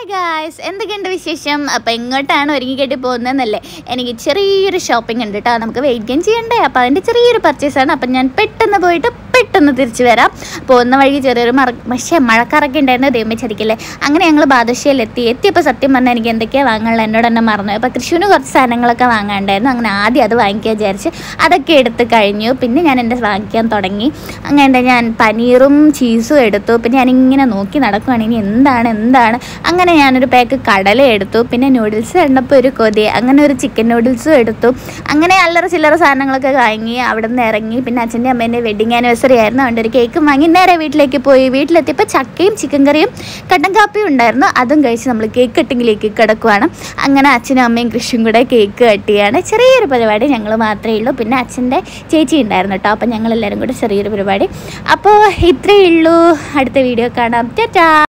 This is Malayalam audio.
ഹായ് ഗായ്സ് എന്തൊക്കെയുണ്ട് വിശേഷം അപ്പോൾ എങ്ങോട്ടാണ് ഒരുങ്ങി കെട്ടി പോകുന്നതെന്നല്ലേ എനിക്ക് ചെറിയൊരു ഷോപ്പിംഗ് ഉണ്ട് കേട്ടോ നമുക്ക് വെയിറ്റ് ഗെയിൻ ചെയ്യണ്ടേ അപ്പോൾ അതിൻ്റെ ചെറിയൊരു പർച്ചേസാണ് അപ്പം ഞാൻ പെട്ടെന്ന് പോയിട്ട് പെട്ടെന്ന് തിരിച്ചു വരാം പോകുന്ന വഴി ചെറിയൊരു മറ പക്ഷേ മഴക്കാറൊക്കെ ഉണ്ടായിരുന്നു ദൈവമേ ചതിക്കല്ലേ അങ്ങനെ ഞങ്ങൾ ബാദുഷയിലെത്തി എത്തിയപ്പോൾ സത്യം പറഞ്ഞാൽ എനിക്ക് എന്തൊക്കെയാണ് വാങ്ങാനുള്ളത് എന്നോട് തന്നെ മറന്നു അപ്പോൾ തൃശ്ശൂരിന് കുറച്ച് സാധനങ്ങളൊക്കെ വാങ്ങാണ്ടായിരുന്നു അങ്ങനെ ആദ്യം അത് വാങ്ങിക്കാൻ വിചാരിച്ച് അതൊക്കെ എടുത്ത് കഴിഞ്ഞു പിന്നെ ഞാൻ എൻ്റെ വാങ്ങിക്കാൻ തുടങ്ങി അങ്ങനെ ഞാൻ പനീറും ചീസും എടുത്തു പിന്നെ ഞാനിങ്ങനെ നോക്കി നടക്കുവാണ് ഇനി എന്താണ് എന്താണ് അങ്ങനെ ഞാനൊരു പാക്ക് കടല എടുത്തു പിന്നെ നൂഡിൽസ് കണ്ടപ്പോൾ ഒരു കൊതി അങ്ങനെ ഒരു ചിക്കൻ നൂഡിൽസും എടുത്തു അങ്ങനെ അല്ലറ ചില്ലറ സാധനങ്ങളൊക്കെ വാങ്ങി അവിടെ നിന്ന് ഇറങ്ങി പിന്നെ അച്ഛൻ്റെ അമ്മേൻ്റെ വെഡിങ് ആനിവേഴ്സറി ആയിരുന്നു അതുകൊണ്ട് ഒരു കേക്കും വാങ്ങി നേരെ വീട്ടിലേക്ക് പോയി വീട്ടിലെത്തിയപ്പോൾ ചക്കയും ചിക്കൻ കറിയും കട്ടൻ കാപ്പിയും ഉണ്ടായിരുന്നു അതും കഴിച്ച് നമ്മൾ കേക്ക് കട്ടിങ്ങിലേക്ക് കിടക്കുവാണ് അങ്ങനെ അച്ഛനും അമ്മയും കൃഷിയും കൂടെ കേക്ക് കട്ടിയാണ് ചെറിയൊരു പരിപാടി ഞങ്ങൾ മാത്രമേ ഉള്ളൂ പിന്നെ അച്ഛൻ്റെ ചേച്ചി ഉണ്ടായിരുന്നു കേട്ടോ അപ്പം ഞങ്ങളെല്ലാവരും കൂടെ ചെറിയൊരു പരിപാടി അപ്പോൾ ഇത്രയേ ഉള്ളൂ അടുത്ത വീഡിയോ കാണാം ടാറ്റാ